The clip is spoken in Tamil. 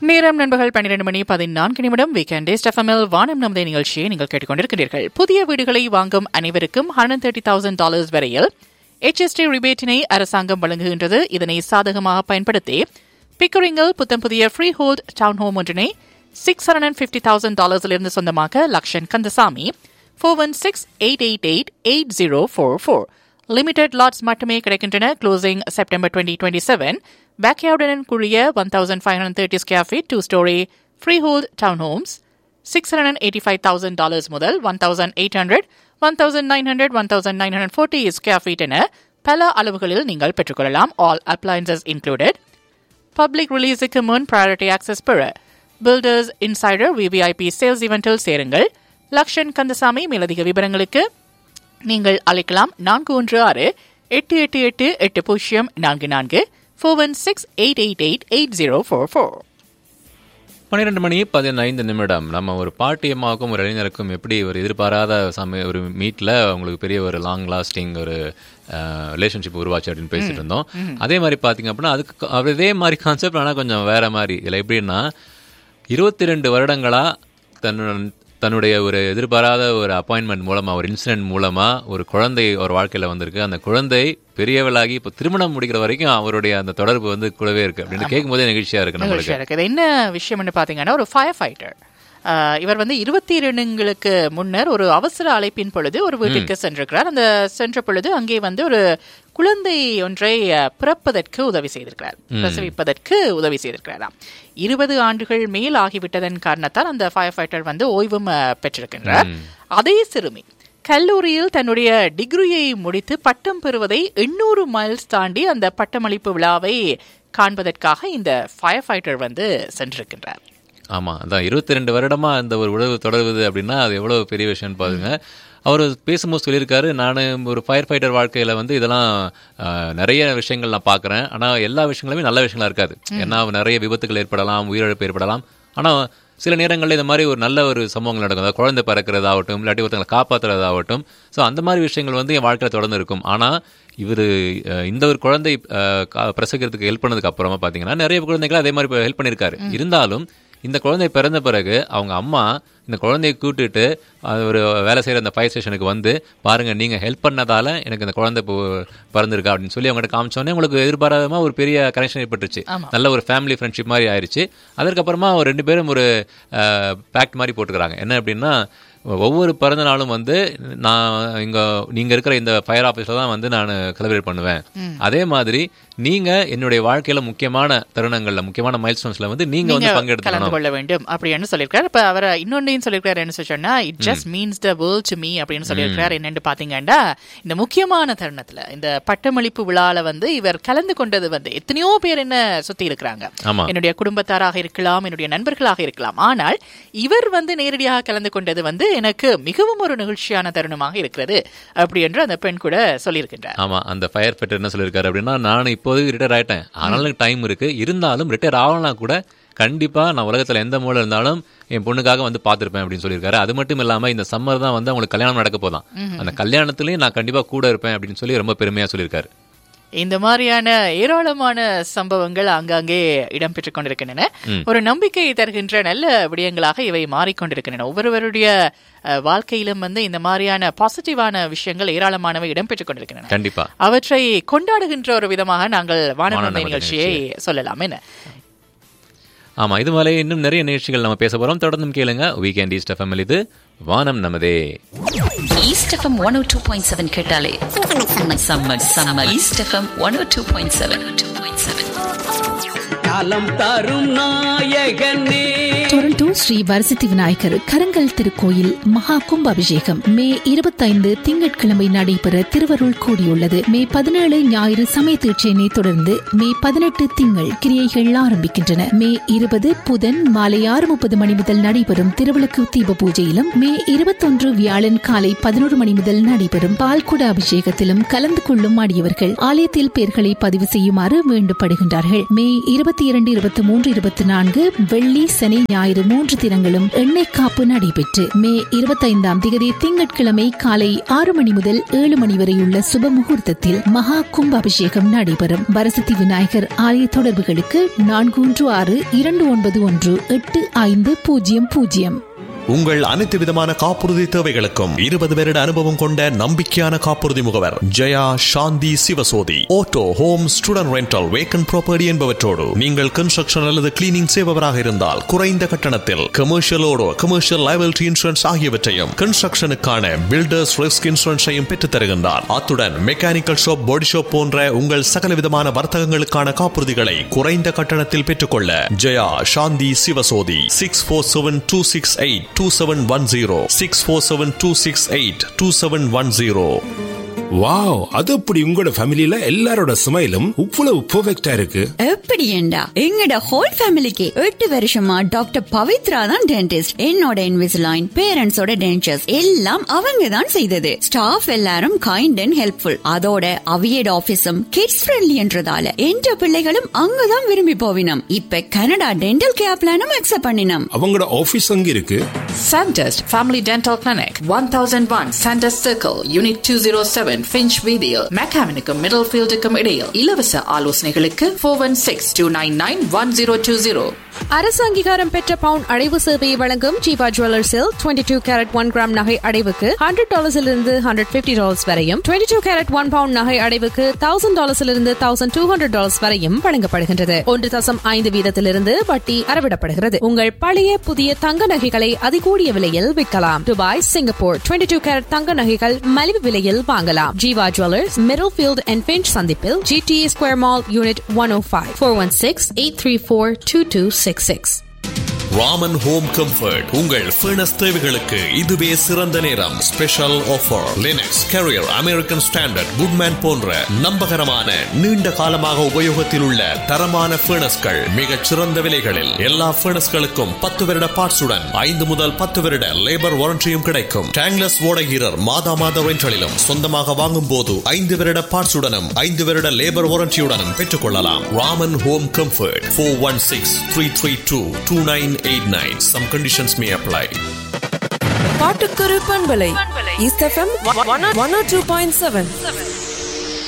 நேரம் நண்பர்கள் பன்னிரண்டு மணி பதினான்கு நிமிடம் வீக்கெண்ட் எஃப்எம்எல் வானம் நமது நிகழ்ச்சியை நீங்கள் கேட்டுக்கொண்டிருக்கிறீர்கள் புதிய வீடுகளை வாங்கும் அனைவருக்கும் ஹண்ட்ரட் தேர்ட்டி தௌசண்ட் டாலர்ஸ் வரையில் HST ரிபேட்டினை அரசாங்கம் வழங்குகின்றது இதனை சாதகமாக பயன்படுத்தி பிக்கரிங்கில் புத்தம் புதிய ஃப்ரீ ஹோல்ட் டவுன் ஹோம் ஒன்றினை six hundred and fifty thousand டாலர்ஸிலிருந்து சொந்தமாக்க Lakshan Kandasamy four one six eight eight eight eight zero four four limited lots மட்டுமே கிடைக்கின்றன closing September twenty twenty seven பேக்யார்டுடன் கூடிய one thousand five hundred thirty square feet two storey freehold town homes six hundred eighty five thousand dollars முதல் one thousand eight hundred one thousand nine hundred one thousand nine hundred forty square feet என பல அளவுகளில் நீங்கள் பெற்றுக்கொள்ளலாம் ஆல் அப்ளைன்சஸ் இன்க்ளூடட் பப்ளிக் ரிலீஸுக்கு முன் ப்ரையாரிட்டி ஆக்சஸ் பெற பில்டர்ஸ் இன்சைடர் விவிஐபி சேல்ஸ் இவெண்டில் சேருங்கள் லக்ஷன் கந்தசாமி மேலதிக விவரங்களுக்கு நீங்கள் அழைக்கலாம் நான்கு ஒன்று ஆறு எட்டு எட்டு எட்டு எட்டு பூஜ்ஜியம் நான்கு நான்கு four one six eight eight eight eight zero four four பன்னிரெண்டு மணி பதினைந்து நிமிடம் நம்ம ஒரு பாட்டியம்மாவுக்கும் ஒரு இளைஞருக்கும் எப்படி ஒரு எதிர்பாராத சமய ஒரு மீட்டில் அவங்களுக்கு பெரிய ஒரு லாங் லாஸ்டிங் ஒரு ரிலேஷன்ஷிப் உருவாச்சு அப்படின்னு பேசிட்டு இருந்தோம் அதே மாதிரி பார்த்தீங்க அப்படின்னா அதுக்கு அதே மாதிரி கான்செப்ட் ஆனால் கொஞ்சம் வேற மாதிரி இதில் எப்படின்னா இருபத்தி ரெண்டு வருடங்களா தன்னுடன் தன்னுடைய ஒரு எதிர்பாராத ஒரு அப்பாயின்மெண்ட் மூலமா ஒரு இன்சிடென்ட் மூலமா ஒரு குழந்தை ஒரு வாழ்க்கையில வந்திருக்கு அந்த குழந்தை பெரியவளாகி இப்போ திருமணம் முடிக்கிற வரைக்கும் அவருடைய அந்த தொடர்பு வந்து கூடவே இருக்கு அப்படின்னு கேட்கும்போதே நிகழ்ச்சியா இருக்கு நம்மளுக்கு நிகழ்ச்சியா இருக்குது என்ன விஷயம்னு பார்த்தீங்கன்னா ஒரு ஃபயர் ஃபைட்டர் இவர் வந்து இருபத்தி இரண்டுங்களுக்கு முன்னர் ஒரு அவசர அழைப்பின் பொழுது ஒரு வீட்டிற்கு சென்றிருக்கிறார் அந்த சென்ற பொழுது அங்கே வந்து ஒரு குழந்தை ஒன்றை அஹ், பிறப்பதற்கு உதவி செய்திருக்கிறார் பிரசவிப்பதற்கு உதவி செய்திருக்கிறாராம் இருபது ஆண்டுகள் மேல் ஆகிவிட்டதன் காரணத்தால் அந்த ஃபயர் ஃபைட்டர் வந்து ஓய்வும் அஹ், பெற்றிருக்கின்றார் அதே சிறுமி கல்லூரியில் தன்னுடைய டிகிரியை முடித்து பட்டம் பெறுவதை எண்ணூறு மைல்ஸ் தாண்டி அந்த பட்டமளிப்பு விழாவை காண்பதற்காக இந்த ஃபயர் ஃபைட்டர் வந்து சென்றிருக்கின்றார் ஆமா அதான் இருபத்தி ரெண்டு வருடமா அந்த ஒரு உறவு தொடருவது அப்படின்னா அது எவ்வளவு பெரிய விஷயம்னு பாருங்க அவர் பேசும்போது சொல்லியிருக்காரு நான் ஒரு ஃபயர் ஃபைட்டர் வாழ்க்கையில வந்து இதெல்லாம் ஆஹ், நிறைய விஷயங்கள் நான் பார்க்குறேன் ஆனா எல்லா விஷயங்களுமே நல்ல விஷயங்களா இருக்காது ஏன்னா நிறைய விபத்துகள் ஏற்படலாம் உயிரிழப்பு ஏற்படலாம் ஆனா சில நேரங்களில் இந்த மாதிரி ஒரு நல்ல ஒரு சம்பவங்கள் நடக்கும் அதாவது குழந்தை பிறக்கிறதாகட்டும் இல்லாட்டி ஒருத்தங்களை காப்பாற்றுறதாகட்டும் ஸோ அந்த மாதிரி விஷயங்கள் வந்து என் வாழ்க்கையில் தொடர்ந்து இருக்கும் ஆனால் இவர் இந்த ஒரு குழந்தை அஹ், கா- பிரசவிக்கிறதுக்கு ஹெல்ப் பண்ணதுக்கு அப்புறமா பார்த்தீங்கன்னா நிறைய குழந்தைகள் அதே மாதிரி ஹெல்ப் பண்ணியிருக்காரு இருந்தாலும் இந்த குழந்தை பிறந்த பிறகு அவங்க அம்மா இந்த குழந்தையை கூட்டிட்டு அது ஒரு வேலை செய்கிற அந்த ஃபயர் ஸ்டேஷனுக்கு வந்து பாருங்க நீங்கள் ஹெல்ப் பண்ணதால எனக்கு இந்த குழந்தை இப்போ பிறந்திருக்கா அப்படின்னு சொல்லி அவங்ககிட்ட காமிச்சோன்னே உங்களுக்கு எதிர்பாராதமா ஒரு பெரிய கனெக்ஷன் ஏற்பட்டுச்சு நல்ல ஒரு ஃபேமிலி ஃப்ரெண்ட்ஷிப் மாதிரி ஆயிருச்சு அதற்கப்புறமா ஒரு ரெண்டு பேரும் ஒரு பேக்ட் மாதிரி போட்டுக்கிறாங்க என்ன அப்படின்னா ஒவ்வொரு பிறந்த நாளும் வந்து நான் இங்க நீங்க இருக்கிற இந்த ஃபயர் ஆஃபீஸில் தான் வந்து நான் செலிப்ரேட் பண்ணுவேன் அதே மாதிரி நீங்க என்னுடைய வாழ்க்கையில முக்கியமான தருணங்கள்ல முக்கியமான மைல்ஸ்டோன்ஸ்ல வந்து நீங்க வந்து கலந்து பங்கெடுத்துக்கணும் கொள்ள வேண்டும் அப்படின்னு சொல்லியிருக்காரு இப்ப அவர் இன்னொன்னையும் சொல்லியிருக்காரு என்ன சொல்லி சொன்னா it just means the world to me அப்படின்னு சொல்லியிருக்காரு என்னன்னு பாத்தீங்கன்னா இந்த முக்கியமான தருணத்துல இந்த பட்டமளிப்பு விழால வந்து இவர் கலந்து கொண்டது வந்து எத்தனையோ பேர் என்ன சுத்தி இருக்கிறாங்க ஆமா என்னுடைய குடும்பத்தாராக இருக்கலாம் என்னுடைய நண்பர்களாக இருக்கலாம் ஆனால் இவர் வந்து நேரடியாக கலந்து கொண்டது வந்து எனக்கு மிகவும் ஒரு நிகழ்ச்சியான தருணமாக இருக்கிறது அப்படி என்று அந்த பெண் கூட சொல்லியிருக்கின்றார் ஆமா அந்த ஃபயர் ஃபைட்டர் என்ன சொல்லியிருக்காரு அப்படின்னா நான் இப்போதைக்கு ரிட்டையர் ஆயிட்டேன் ஆனாலும் எனக்கு டைம் இருக்கு இருந்தாலும் ரிட்டையர் ஆகலாம் கூட கண்டிப்பா நான் உலகத்துல எந்த மூலை இருந்தாலும் என் பொண்ணுக்காக வந்து பார்த்திருப்பேன் அப்படின்னு சொல்லியிருக்காரு அது மட்டும் இல்லாம இந்த சம்மர் தான் வந்து அவங்களுக்கு கல்யாணம் நடக்க போதாம் அந்த கல்யாணத்துலயும் நான் கண்டிப்பா கூட இருப்பேன் அப்படின்னு சொல்லி ரொம்ப பெருமையா சொல்லியிருக்காரு இந்த மாதிரியான ஏராளமான சம்பவங்கள் ஆங்காங்கே இடம்பெற்றுக் கொண்டிருக்கின்றன ஒரு நம்பிக்கை தருகின்ற நல்ல விடயங்களாக இவை மாறிக்கொண்டிருக்கின்றன ஒவ்வொருவருடைய அஹ், வாழ்க்கையிலும் வந்து இந்த மாதிரியான பாசிட்டிவான விஷயங்கள் ஏராளமானவை இடம்பெற்றுக் கொண்டிருக்கின்றன கண்டிப்பா அவற்றை கொண்டாடுகின்ற ஒரு விதமாக நாங்கள் வானநந்தை வானநம்பர் நிகழ்ச்சியை சொல்லலாம் என்ன ஆமா இது மாதிரி இன்னும் நிறைய நிகழ்ச்சிகள் நம்ம பேச போறோம் தொடர்ந்து கேளுங்க வீக்கெண்ட் ஈஸ்ட் எஃப்எம் இது வானம் நமதே East FM one O two point seven கேட்டாலே summer summer East FM one O two point seven two point seven காலம் தரும் நாயகனே டொரண்டோ ஸ்ரீ வரசித்தி விநாயகர் கரங்கல் திருக்கோயில் மகா கும்பாபிஷேகம் மே இருபத்தைந்து திங்கட்கிழமை நடைபெற திருவருள் கூடியுள்ளது மே பதினேழு ஞாயிறு சமய தீட்சையினை தொடர்ந்து மே பதினெட்டு திங்கள் கிரியைகள் ஆரம்பிக்கின்றன மே இருபது புதன் மாலை ஆறு முப்பது மணி முதல் நடைபெறும் திருவிளக்கு தீப பூஜையிலும் மே இருபத்தொன்று வியாழன் காலை பதினோரு மணி முதல் நடைபெறும் பால்குட அபிஷேகத்திலும் கலந்து கொள்ளும் அடியவர்கள் ஆலயத்தில் பெயர்களை பதிவு செய்யுமாறு வேண்டப்படுகின்றார்கள் மே இருபத்தி இரண்டு இருபத்தி மூன்று இருபத்தி நான்கு வெள்ளி சனி ஞாயிறு மூன்று மூன்று தினங்களும் எண்ணெய் காப்பு நடைபெற்று மே இருபத்தைந்தாம் திகதி திங்கட்கிழமை காலை ஆறு மணி முதல் ஏழு மணி வரையுள்ள சுப முகூர்த்தத்தில் மகா கும்பாபிஷேகம் நடைபெறும் வரசத்தி விநாயகர் ஆலய தொடர்புகளுக்கு நான்கு ஒன்று ஆறு இரண்டு ஒன்பது ஒன்று எட்டு ஐந்து பூஜ்ஜியம் பூஜ்ஜியம் உங்கள் அனைத்து விதமான காப்புறுதி தேவைகளுக்கும் இருபது வருட அனுபவம் கொண்ட நம்பிக்கையான காப்புறுதி முகவர் Jaya Shanthi Sivasothy auto home student rental vacant property என்பவற்றோடு நீங்கள் கன்ஸ்ட்ரக்ஷன் அல்லது கிளீனிங் செய்பவராக இருந்தால் குறைந்த கட்டணத்தில் கமர்ஷியலோடு கமர்ஷியல் லைபிலிட்டி இன்சூரன்ஸ் ஆகியவற்றையும் கன்ஸ்ட்ரக்ஷனுக்கான பில்டர்ஸ் ரிஸ்க் இன்சூரன்ஸையும் பெற்றுத் தருகின்றார் அத்துடன் மெக்கானிக்கல் ஷாப் பாடி ஷாப் போன்ற உங்கள் சகல விதமான வர்த்தகங்களுக்கான காப்புறுதிகளை குறைந்த கட்டணத்தில் பெற்றுக்கொள்ள Jaya Shanthi Sivasothy six four seven two six eight two seven one zero six four seven two six eight two seven one zero wow அது அப்படி உங்களோட ஃபேமிலில எல்லாரோட ஸ்மைலும் இவ்வளவு பெர்ஃபெக்ட்டா இருக்கு எப்படி ஏண்டா எங்கட ஹோல் ஃபேமிலிக்கு எட்டு வருஷமா டாக்டர் பவித்ரா தான் டென்டிஸ்ட் என்னோட இன்விசிலைன் பேரண்ட்ஸோட டென்டர்ஸ் எல்லாம் அவங்க தான் செய்தது ஸ்டாஃப் எல்லாரும் கைண்ட் அண்ட் ஹெல்ப்ஃபுல் அதோட அவியட் ஆபீஸும் கிட்ஸ் ஃப்ரெண்ட்லின்றதால என்ற பிள்ளைகளும் அங்கதான் விரும்பி போவினம் இப்ப கனடா டென்டல் கேர் பிளானும் அக்செப்ட் பண்ணினோம் அவங்களோட ஆபீஸ் அங்க இருக்கு Sandest Family Dental Clinic, 1001 Sandest Circle, Unit 207, Finch Video, Mechanical Middlefield இடையில் இலவச ஆலோசனைகளுக்கு 416-299-1020. அரசு அங்கீகாரம் பெற்ற பவுன் அடைவு சேவையை வழங்கும் ஜீவா ஜுவல்லர்ஸில் twenty two carat one gram நகை அடைவுக்கு ஹண்ட்ரட் டாலர்ஸிலிருந்து ஹண்ட்ரட் பிப்டி டாலர்ஸ் வரையும் twenty two carat one pound நகை அடைவுக்கு தௌசண்ட் டாலர்ஸிலிருந்து தௌசண்ட் டூ ஹண்ட்ரட் டாலர்ஸ் வரையும் வழங்கப்படுகின்றது ஒன்று தசம் ஐந்து வீதத்திலிருந்து வட்டி அறவிடப்படுகிறது உங்கள் பழைய புதிய தங்க நகைகளை அதிகூடிய விலையில் விற்கலாம் Dubai Singapore twenty two carat தங்க நகைகள் மலிவு விலையில் வாங்கலாம் Jeeva jewellers Middlefield and Finch சந்திப்பில் GTA square mall unit one O five four one six eight three four two two six six Raman home comfort உங்கள் ஃபர்னஸ் தேவைகளுக்கு இதுவே சிறந்த நேரம் special offer Lennox Carrier American Standard Goodman போன்ற நம்பகரமான நீண்ட காலமாக உபயோகத்தில் உள்ள தரமான ஃபர்னஸ்கள் மிகச் சிறந்த விலைகளில் எல்லா ஃபர்னஸ்களுக்கும் பத்து வருட பார்ட்ஸுடன் ஐந்து முதல் பத்து வருட லேபர் வாரண்டியும் கிடைக்கும் டேங்லஸ் ஓடகீரர் மாதா மாத ரெண்டலிலும் சொந்தமாக வாங்கும் போது ஐந்து வருட பார்ட்ஸுடனும் ஐந்து வருட லேபர் வாரண்டியுடனும் பெற்றுக் கொள்ளலாம் Raman home comfort four one six three three two two nine eight nine some conditions may apply பாட்டுக்குரு பண்பலை East FM one two point seven